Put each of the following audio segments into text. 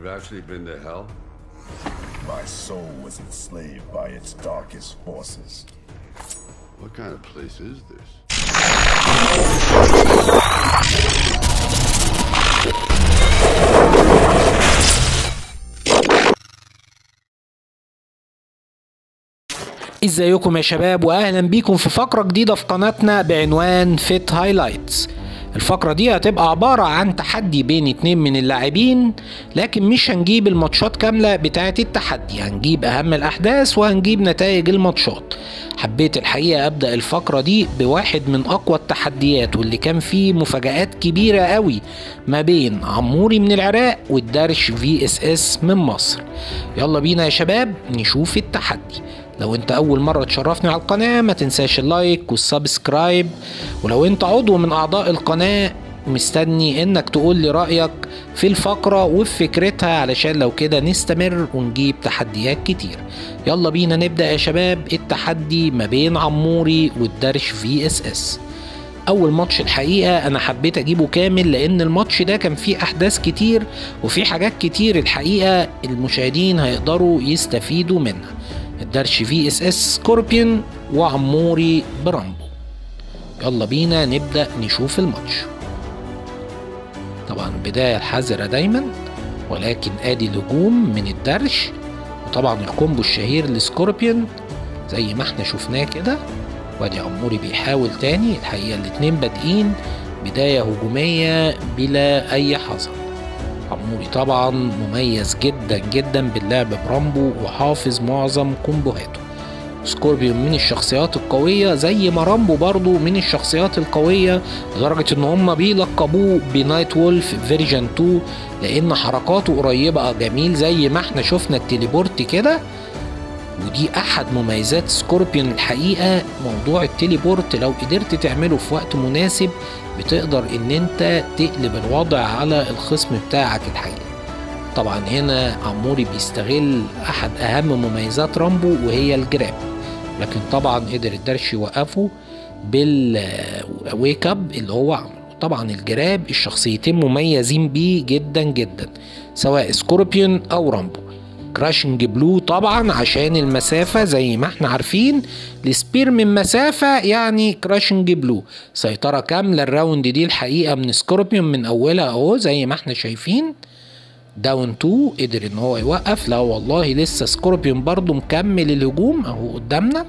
You've actually been to hell? My soul was enslaved by its darkest forces. What kind of place is this? ازيكم يا شباب واهلا بيكم في فقرة جديدة في قناتنا بعنوان فيت هايلايتس الفقرة دي هتبقى عبارة عن تحدي بين اتنين من اللاعبين لكن مش هنجيب الماتشات كاملة بتاعة التحدي هنجيب اهم الاحداث وهنجيب نتائج الماتشات حبيت الحقيقة ابدأ الفقرة دي بواحد من اقوى التحديات واللي كان فيه مفاجآت كبيرة قوي ما بين عموري من العراق والدرش في اس اس من مصر يلا بينا يا شباب نشوف التحدي لو انت اول مرة تشرفني على القناة ما تنساش اللايك والسبسكرايب ولو انت عضو من اعضاء القناة مستني انك تقول لي رأيك في الفقرة وفي فكرتها علشان لو كده نستمر ونجيب تحديات كتير يلا بينا نبدأ يا شباب التحدي ما بين عموري والدرش في اس اس اول ماتش الحقيقه انا حبيت اجيبه كامل لان الماتش ده كان فيه احداث كتير وفيه حاجات كتير الحقيقه المشاهدين هيقدروا يستفيدوا منها الدرش في اس اس سكوربيون وعموري برامبو يلا بينا نبدا نشوف الماتش طبعا البدايه الحذره دايما ولكن ادي الهجوم من الدرش وطبعا الكومبو الشهير لسكوربيون زي ما احنا شفناه كده وادي عموري بيحاول تاني الحقيقه الاتنين بادئين بدايه هجوميه بلا اي حذر عموري طبعا مميز جدا جدا باللعب برامبو وحافظ معظم كومبوهاته سكوربيون من الشخصيات القوية زي ما رامبو برضو من الشخصيات القوية لدرجة ان هم بيلقبوه بنايت وولف فيرجن 2 لان حركاته قريبة جميل زي ما احنا شفنا التليبورت كده ودي احد مميزات سكوربيون الحقيقة موضوع التليبورت لو قدرت تعمله في وقت مناسب بتقدر ان انت تقلب الوضع على الخصم بتاعك الحقيقي طبعا هنا عموري بيستغل احد اهم مميزات رامبو وهي الجراب لكن طبعا قدر الدرش يوقفه بالويك اب اللي هو عمله طبعا الجراب الشخصيتين مميزين بيه جدا جدا سواء سكوربيون او رامبو كراشنج بلو طبعا عشان المسافة زي ما احنا عارفين السبير من مسافة يعني كراشنج بلو سيطرة كاملة الراوند دي الحقيقة من سكوربيون من أولها أهو زي ما احنا شايفين داون 2 قدر ان هو يوقف لا والله لسه سكوربيون برضو مكمل الهجوم اهو قدامنا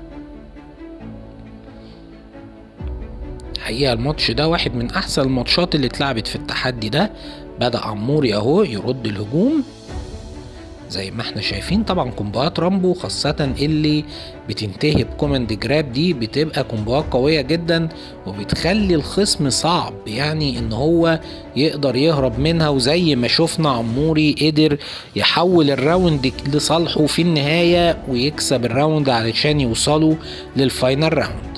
الحقيقة الماتش ده واحد من أحسن الماتشات اللي اتلعبت في التحدي ده بدأ عموري أهو يرد الهجوم زي ما احنا شايفين طبعا كومبوات رامبو خاصة اللي بتنتهي بكوماند جراب دي بتبقى كومبوات قوية جدا وبتخلي الخصم صعب يعني ان هو يقدر يهرب منها وزي ما شفنا عموري قدر يحول الراوند لصالحه في النهاية ويكسب الراوند علشان يوصلوا للفاينل راوند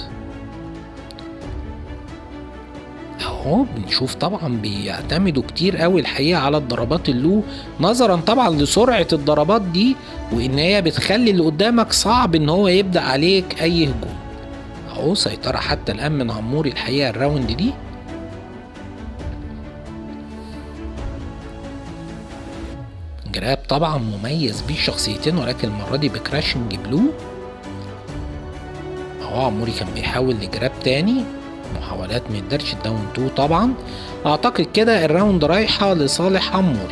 اهو بنشوف طبعا بيعتمدوا كتير قوي الحقيقه على الضربات اللو نظرا طبعا لسرعه الضربات دي وان هي بتخلي اللي قدامك صعب ان هو يبدا عليك اي هجوم اهو سيطره حتى الان من عموري الحقيقه الراوند دي جراب طبعا مميز بيه شخصيتين ولكن المره دي بكراشنج بلو اهو عموري كان بيحاول لجراب تاني محاولات من الدرش الداون 2 طبعا اعتقد كده الراوند رايحه لصالح عموري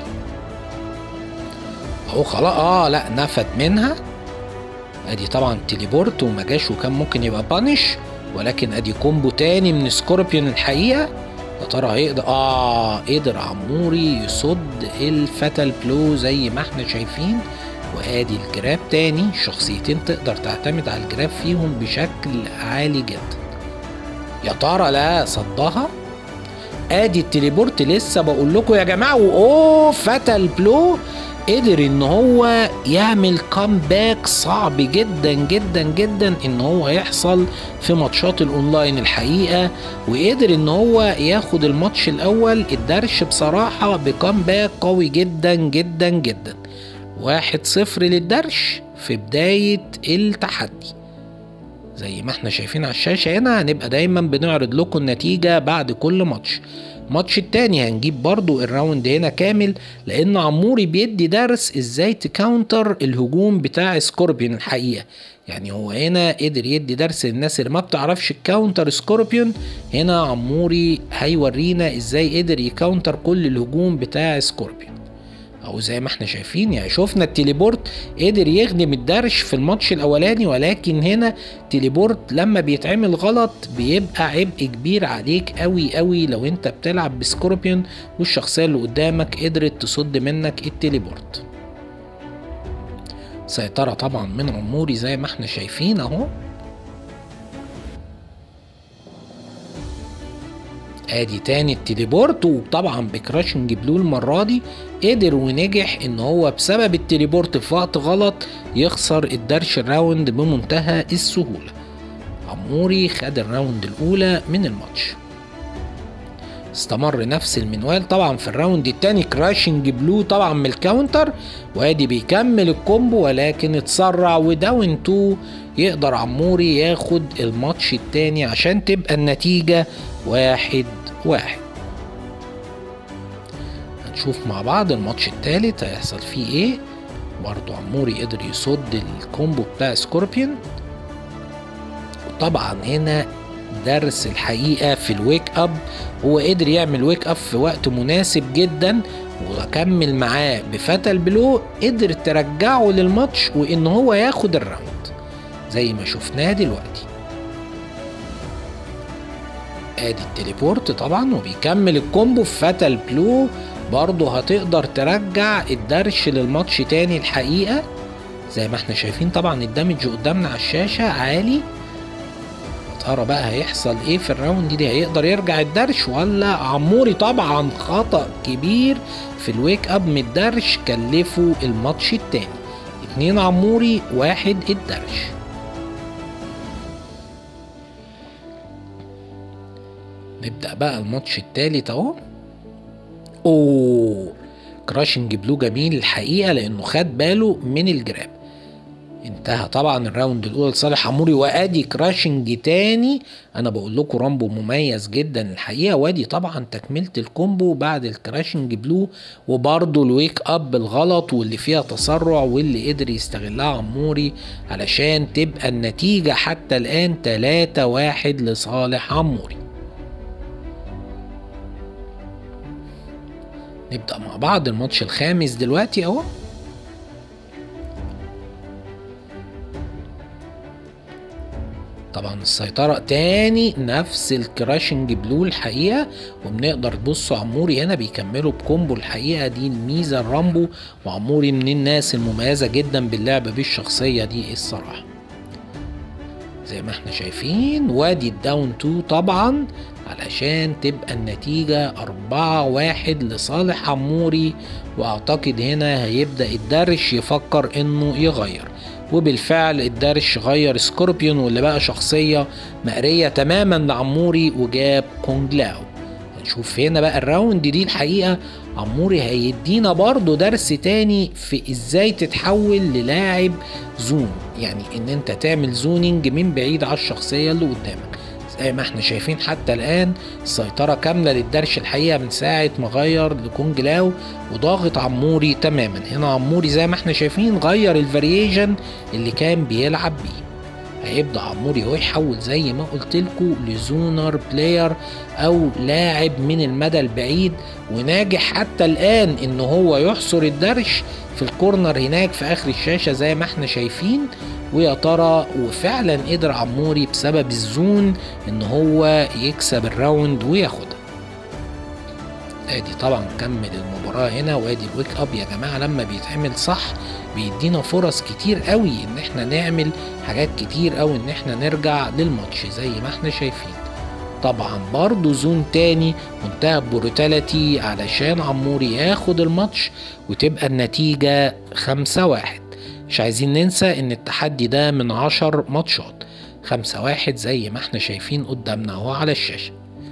اهو خلاص اه لا نفد منها ادي طبعا تليبورت وما جاش وكان ممكن يبقى بانش ولكن ادي كومبو تاني من سكوربيون الحقيقه يا ترى هيقدر اه قدر عموري يصد الفتل بلو زي ما احنا شايفين وادي الجراب تاني شخصيتين تقدر تعتمد على الجراب فيهم بشكل عالي جدا يا ترى لا صدها ادي التليبورت لسه بقول لكم يا جماعه واوه فتى بلو قدر ان هو يعمل كامباك صعب جدا جدا جدا ان هو يحصل في ماتشات الاونلاين الحقيقه وقدر ان هو ياخد الماتش الاول الدرش بصراحه بكامباك قوي جدا جدا جدا واحد صفر للدرش في بدايه التحدي زي ما احنا شايفين على الشاشة هنا هنبقى دايما بنعرض لكم النتيجة بعد كل ماتش الماتش التاني هنجيب برضو الراوند هنا كامل لان عموري بيدي درس ازاي تكاونتر الهجوم بتاع سكوربيون الحقيقه يعني هو هنا قدر يدي درس للناس اللي ما بتعرفش الكاونتر سكوربيون هنا عموري هيورينا ازاي قدر يكاونتر كل الهجوم بتاع سكوربيون او زي ما احنا شايفين يعني شفنا التليبورت قدر يخدم الدرش في الماتش الاولاني ولكن هنا تليبورت لما بيتعمل غلط بيبقى عبء كبير عليك قوي قوي لو انت بتلعب بسكوربيون والشخصيه اللي قدامك قدرت تصد منك التليبورت سيطرة طبعا من عموري زي ما احنا شايفين اهو ادي تاني التليبورت وطبعا بكراشنج بلو المرة دي قدر ونجح ان هو بسبب التليبورت في وقت غلط يخسر الدرش الراوند بمنتهى السهولة عموري خد الراوند الاولى من الماتش استمر نفس المنوال طبعا في الراوند التاني كراشنج بلو طبعا من الكاونتر وادي بيكمل الكومبو ولكن اتسرع وداون 2 يقدر عموري ياخد الماتش التاني عشان تبقى النتيجة واحد واحد هنشوف مع بعض الماتش التالت هيحصل فيه ايه برضو عموري قدر يصد الكومبو بتاع سكوربيون طبعا هنا درس الحقيقة في الويك اب هو قدر يعمل ويك اب في وقت مناسب جدا وكمل معاه بفتل بلو قدر ترجعه للماتش وان هو ياخد الراوند زي ما شفناه دلوقتي ادي التليبورت طبعا وبيكمل الكومبو في فتل بلو برضه هتقدر ترجع الدرش للماتش تاني الحقيقة زي ما احنا شايفين طبعا الدمج قدامنا على الشاشة عالي ترى بقى هيحصل ايه في الراوند دي هيقدر يرجع الدرش ولا عموري طبعا خطأ كبير في الويك اب من الدرش كلفه الماتش التاني اتنين عموري واحد الدرش نبدأ بقى الماتش التالت اهو اوه كراشنج بلو جميل الحقيقة لانه خد باله من الجراب انتهى طبعا الراوند الاولى لصالح عموري وادي كراشنج تاني انا بقول لكم رامبو مميز جدا الحقيقه وادي طبعا تكمله الكومبو بعد الكراشنج بلو وبرضه الويك اب الغلط واللي فيها تسرع واللي قدر يستغلها عموري علشان تبقى النتيجه حتى الان 3 واحد لصالح عموري نبدأ مع بعض الماتش الخامس دلوقتي اهو طبعا السيطرة تاني نفس الكراشنج بلو الحقيقة وبنقدر تبصوا عموري هنا بيكملوا بكومبو الحقيقة دي الميزة الرامبو وعموري من الناس المميزة جدا باللعب بالشخصية دي الصراحة زي ما احنا شايفين وادي الداون 2 طبعا علشان تبقى النتيجة أربعة واحد لصالح عموري وأعتقد هنا هيبدأ الدرش يفكر إنه يغير وبالفعل الدرش غير سكوربيون واللي بقى شخصية مقرية تماما لعموري وجاب كونج لاو هنشوف هنا بقى الراوند دي الحقيقة عموري هيدينا برضو درس تاني في ازاي تتحول للاعب زون يعني ان انت تعمل زونينج من بعيد على الشخصية اللي قدامك زي ما احنا شايفين حتى الان السيطرة كاملة للدرش الحقيقة من ساعة ما غير لكونج لاو وضاغط عموري تماما هنا عموري زي ما احنا شايفين غير الفاريشن اللي كان بيلعب بيه هيبدا عموري هو يحول زي ما قلت لكم لزونر بلاير او لاعب من المدى البعيد وناجح حتى الان ان هو يحصر الدرش في الكورنر هناك في اخر الشاشه زي ما احنا شايفين ويا ترى وفعلا قدر عموري بسبب الزون ان هو يكسب الراوند وياخدها ادي طبعا كمل المباراة هنا وادي الويك اب يا جماعة لما بيتعمل صح بيدينا فرص كتير قوي ان احنا نعمل حاجات كتير قوي ان احنا نرجع للماتش زي ما احنا شايفين طبعا برضو زون تاني منتهى بروتاليتي علشان عموري ياخد الماتش وتبقى النتيجة خمسة واحد مش عايزين ننسى ان التحدي ده من عشر ماتشات خمسة واحد زي ما احنا شايفين قدامنا اهو على الشاشة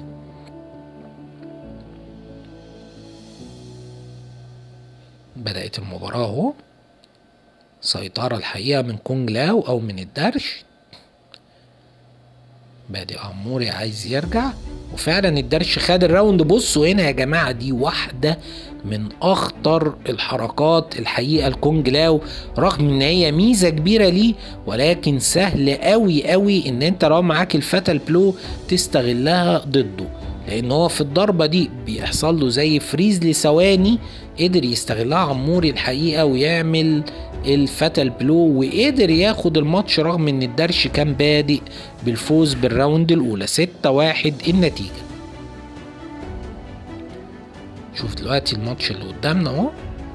بدأت المباراة اهو سيطرة الحقيقة من كونج لاو أو من الدرش بادئ عموري عايز يرجع وفعلا الدرش خد الراوند بصوا هنا يا جماعة دي واحدة من اخطر الحركات الحقيقة الكونج لاو رغم ان هي ميزة كبيرة ليه ولكن سهل قوي قوي ان انت لو معاك الفتل بلو تستغلها ضده لان هو في الضربة دي بيحصل له زي فريز لثواني قدر يستغلها عموري الحقيقة ويعمل الفتل بلو وقدر ياخد الماتش رغم ان الدرش كان بادئ بالفوز بالراوند الاولى 6 واحد النتيجة شوف دلوقتي الماتش اللي قدامنا اهو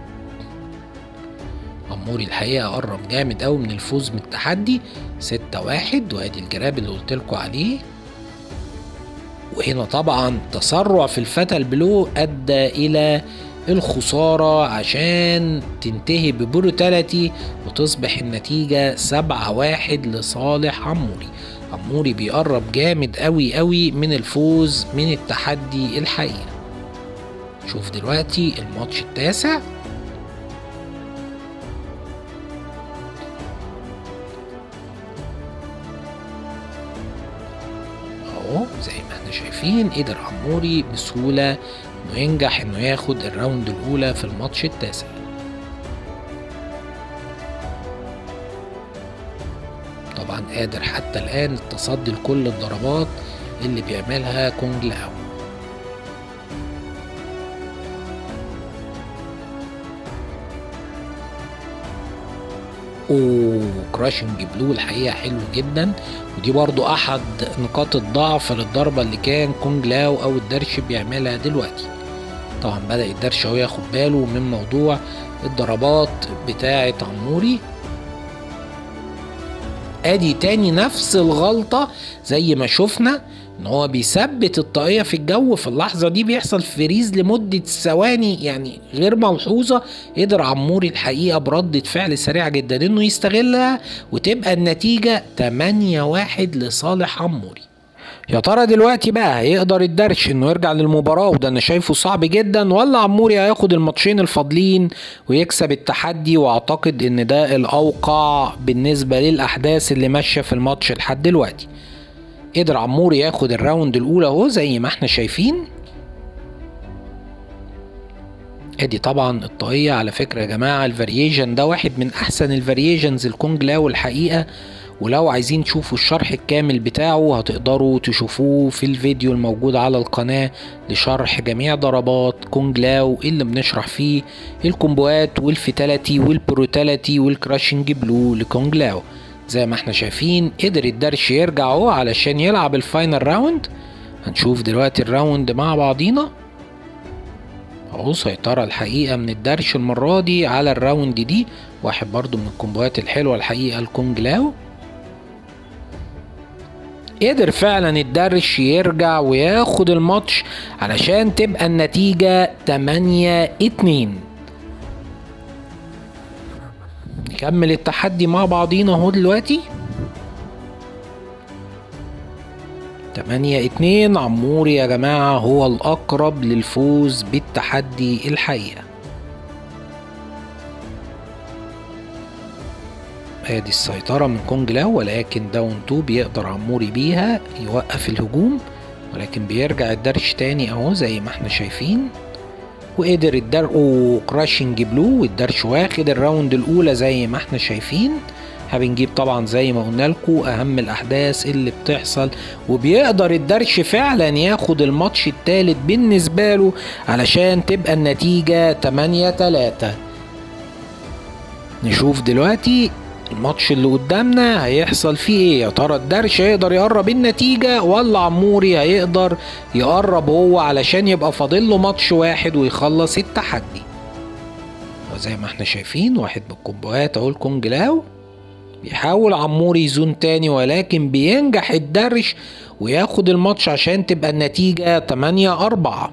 عموري الحقيقة قرب جامد قوي من الفوز من التحدي 6 واحد وادي الجراب اللي قلت لكم عليه وهنا طبعا تسرع في الفتل بلو ادى الى الخسارة عشان تنتهي ببروتاليتي وتصبح النتيجة سبعة واحد لصالح عموري عموري بيقرب جامد قوي قوي من الفوز من التحدي الحقيقة شوف دلوقتي الماتش التاسع اهو زي ما احنا شايفين قدر عموري بسهولة انه ينجح انه ياخد الراوند الاولى في الماتش التاسع طبعا قادر حتى الان التصدي لكل الضربات اللي بيعملها كونج لاو وكراشنج بلو الحقيقه حلو جدا ودي برضو احد نقاط الضعف للضربه اللي كان كونج لاو او الدرش بيعملها دلوقتي طبعا بدا الدرش هو ياخد باله من موضوع الضربات بتاعه عموري ادي تاني نفس الغلطة زي ما شفنا ان هو بيثبت الطاقية في الجو في اللحظة دي بيحصل فريز لمدة ثواني يعني غير ملحوظة قدر عموري الحقيقة بردة فعل سريعة جدا انه يستغلها وتبقى النتيجة 8 واحد لصالح عموري يا ترى دلوقتي بقى هيقدر الدرش انه يرجع للمباراة وده انا شايفه صعب جدا ولا عموري هياخد الماتشين الفاضلين ويكسب التحدي واعتقد ان ده الاوقع بالنسبة للاحداث اللي ماشية في الماتش لحد دلوقتي قدر عموري ياخد الراوند الاولى اهو زي ما احنا شايفين ادي طبعا الطاقية على فكرة يا جماعة الفارييشن ده واحد من احسن الفارييشنز الكونج لاو الحقيقة ولو عايزين تشوفوا الشرح الكامل بتاعه هتقدروا تشوفوه في الفيديو الموجود على القناة لشرح جميع ضربات كونج لاو اللي بنشرح فيه الكومبوات والفتاليتي والبروتاليتي والكراشنج بلو لكونج لاو زي ما احنا شايفين قدر الدرش يرجع اهو علشان يلعب الفاينل راوند هنشوف دلوقتي الراوند مع بعضينا اهو سيطرة الحقيقة من الدرش المرة دي على الراوند دي واحد برضو من الكومبوات الحلوة الحقيقة الكونج لاو قدر فعلا الدرش يرجع وياخد الماتش علشان تبقى النتيجة 8 2 نكمل التحدي مع بعضينا اهو دلوقتي 8 2 عموري يا جماعة هو الأقرب للفوز بالتحدي الحقيقة ادي السيطرة من كونج لاو ولكن داون تو بيقدر عموري بيها يوقف الهجوم ولكن بيرجع الدرش تاني اهو زي ما احنا شايفين وقدر الدر وكراشنج بلو والدرش واخد الراوند الاولى زي ما احنا شايفين هنجيب طبعا زي ما قلنا لكم اهم الاحداث اللي بتحصل وبيقدر الدرش فعلا ياخد الماتش التالت بالنسبه له علشان تبقى النتيجه 8 3 نشوف دلوقتي الماتش اللي قدامنا هيحصل فيه ايه يا ترى الدرش هيقدر يقرب النتيجة ولا عموري هيقدر يقرب هو علشان يبقى فاضل له ماتش واحد ويخلص التحدي وزي ما احنا شايفين واحد بالكومبوهات اهو الكونج لاو بيحاول عموري يزون تاني ولكن بينجح الدرش وياخد الماتش عشان تبقى النتيجة 8 4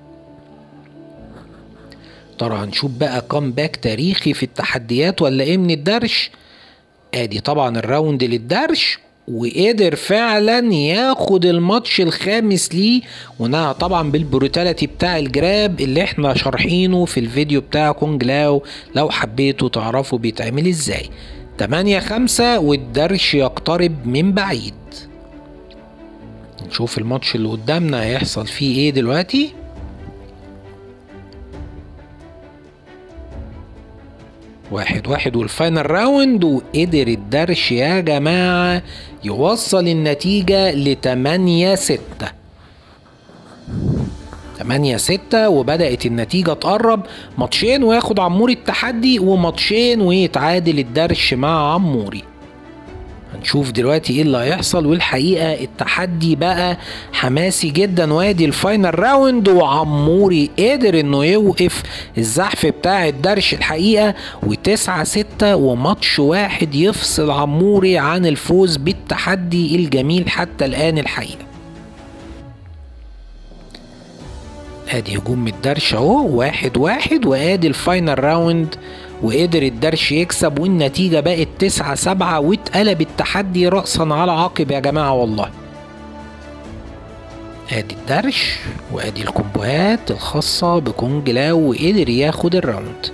ترى هنشوف بقى كومباك تاريخي في التحديات ولا ايه من الدرش ادي طبعا الراوند للدرش وقدر فعلا ياخد الماتش الخامس ليه ونهى طبعا بالبروتاليتي بتاع الجراب اللي احنا شارحينه في الفيديو بتاع كونج لاو لو حبيتوا تعرفوا بيتعمل ازاي 8 5 والدرش يقترب من بعيد نشوف الماتش اللي قدامنا هيحصل فيه ايه دلوقتي واحد واحد والفاينل راوند وقدر الدرش يا جماعة يوصل النتيجة لتمانية ستة تمانية ستة وبدأت النتيجة تقرب ماتشين وياخد عموري التحدي وماتشين ويتعادل الدرش مع عموري هنشوف دلوقتي ايه اللي هيحصل والحقيقه التحدي بقى حماسي جدا وادي الفاينل راوند وعموري قدر انه يوقف الزحف بتاع الدرش الحقيقه وتسعة ستة وماتش واحد يفصل عموري عن الفوز بالتحدي الجميل حتى الان الحقيقه ادي هجوم من الدرش اهو واحد واحد وادي الفاينل راوند وقدر الدرش يكسب والنتيجة بقت تسعة سبعة واتقلب التحدي رأسا على عقب يا جماعة والله ادي الدرش وادي الكومبوهات الخاصة بكونج لاو وقدر ياخد الراوند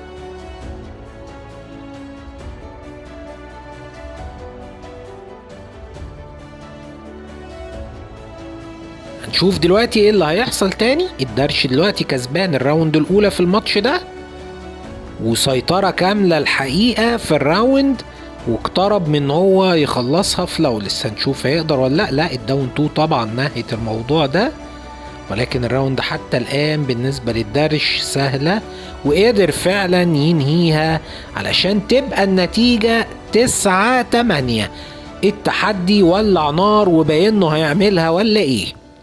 هنشوف دلوقتي ايه اللي هيحصل تاني الدرش دلوقتي كسبان الراوند الاولى في الماتش ده وسيطرة كاملة الحقيقة في الراوند واقترب من هو يخلصها في لو لسه هنشوف هيقدر ولا لا لا الداون 2 طبعا نهت الموضوع ده ولكن الراوند حتى الآن بالنسبة للدرش سهلة وقدر فعلا ينهيها علشان تبقى النتيجة تسعة تمانية التحدي ولع نار وباين هيعملها ولا ايه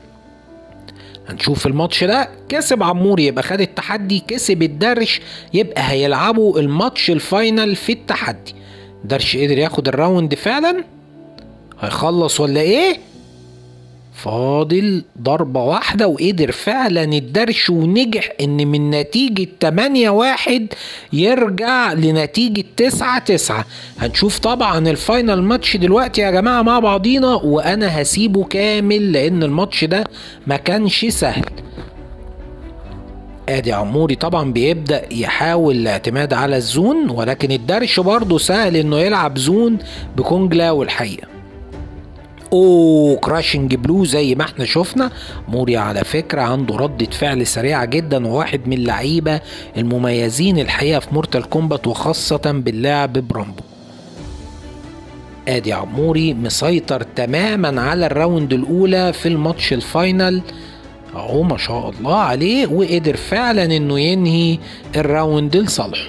هنشوف الماتش ده كسب عموري يبقى خد التحدي كسب الدرش يبقى هيلعبوا الماتش الفاينل في التحدي درش قدر ياخد الراوند فعلا هيخلص ولا ايه فاضل ضربة واحدة وقدر فعلا الدرش ونجح ان من نتيجة 8 واحد يرجع لنتيجة 9 9 هنشوف طبعا الفاينل ماتش دلوقتي يا جماعة مع بعضينا وانا هسيبه كامل لان الماتش ده ما كانش سهل ادي عموري طبعا بيبدا يحاول الاعتماد على الزون ولكن الدرش برضه سهل انه يلعب زون بكونجلا والحقيقه اوه كراشنج بلو زي ما احنا شفنا موري على فكرة عنده ردة فعل سريعة جدا وواحد من اللعيبة المميزين الحقيقة في مورتال كومبات وخاصة باللعب برامبو ادي عموري مسيطر تماما على الراوند الاولى في الماتش الفاينل اهو ما شاء الله عليه وقدر فعلا انه ينهي الراوند لصالحه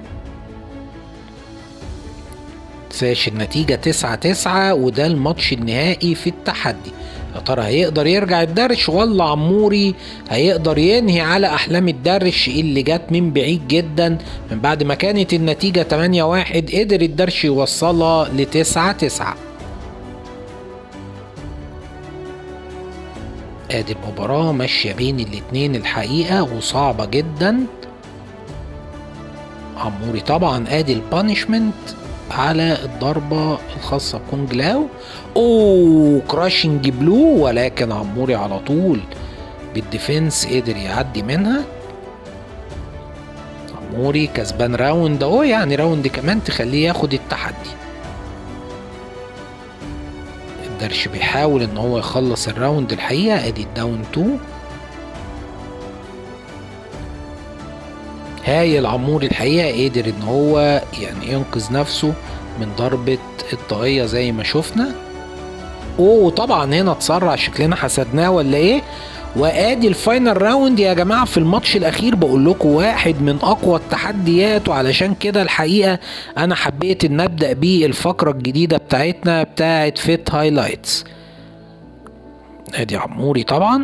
تنساش النتيجة تسعة تسعة وده الماتش النهائي في التحدي يا ترى هيقدر يرجع الدرش ولا عموري هيقدر ينهي على أحلام الدرش اللي جت من بعيد جدا من بعد ما كانت النتيجة 8 واحد قدر الدرش يوصلها لتسعة تسعة ادي المباراة ماشية بين الاتنين الحقيقة وصعبة جدا عموري طبعا ادي البانشمنت على الضربة الخاصة بكونج لاو اوه كراشنج بلو ولكن عموري على طول بالديفنس قدر يعدي منها عموري كسبان راوند اهو يعني راوند كمان تخليه ياخد التحدي الدرش بيحاول ان هو يخلص الراوند الحقيقة ادي الداون 2 هايل عموري الحقيقة قدر ان هو يعني ينقذ نفسه من ضربة الطاقية زي ما شفنا اوه طبعا هنا اتسرع شكلنا حسدناه ولا ايه وادي الفاينل راوند يا جماعه في الماتش الاخير بقول لكم واحد من اقوى التحديات وعلشان كده الحقيقه انا حبيت ان ابدا بيه الفقره الجديده بتاعتنا بتاعت فيت هايلايتس ادي عموري طبعا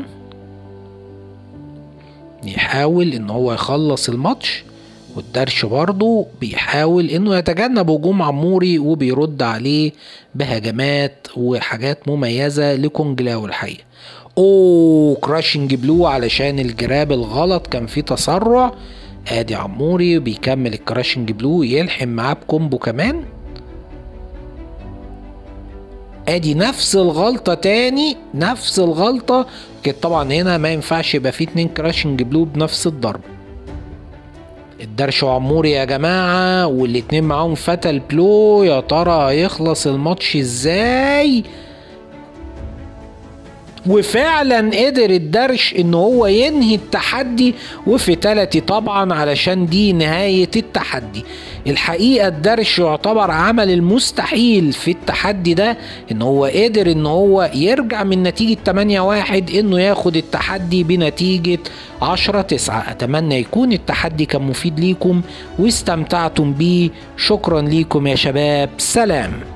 يحاول ان هو يخلص الماتش والدرش برضه بيحاول انه يتجنب هجوم عموري وبيرد عليه بهجمات وحاجات مميزة لكونجلاو الحقيقة اوه كراشنج بلو علشان الجراب الغلط كان فيه تسرع ادي عموري بيكمل الكراشنج بلو يلحم معاه بكومبو كمان ادي نفس الغلطة تاني نفس الغلطة كده طبعا هنا ما ينفعش يبقى فيه اتنين كراشنج بلو بنفس الضربة الدرش وعموري يا جماعة والاتنين معاهم فتل بلو يا ترى هيخلص الماتش ازاي وفعلا قدر الدرش ان هو ينهي التحدي وفتالتي طبعا علشان دي نهاية التحدي الحقيقة الدرش يعتبر عمل المستحيل في التحدي ده ان هو قدر ان هو يرجع من نتيجة 8 واحد انه ياخد التحدي بنتيجة 10 9 اتمنى يكون التحدي كان مفيد ليكم واستمتعتم بيه شكرا ليكم يا شباب سلام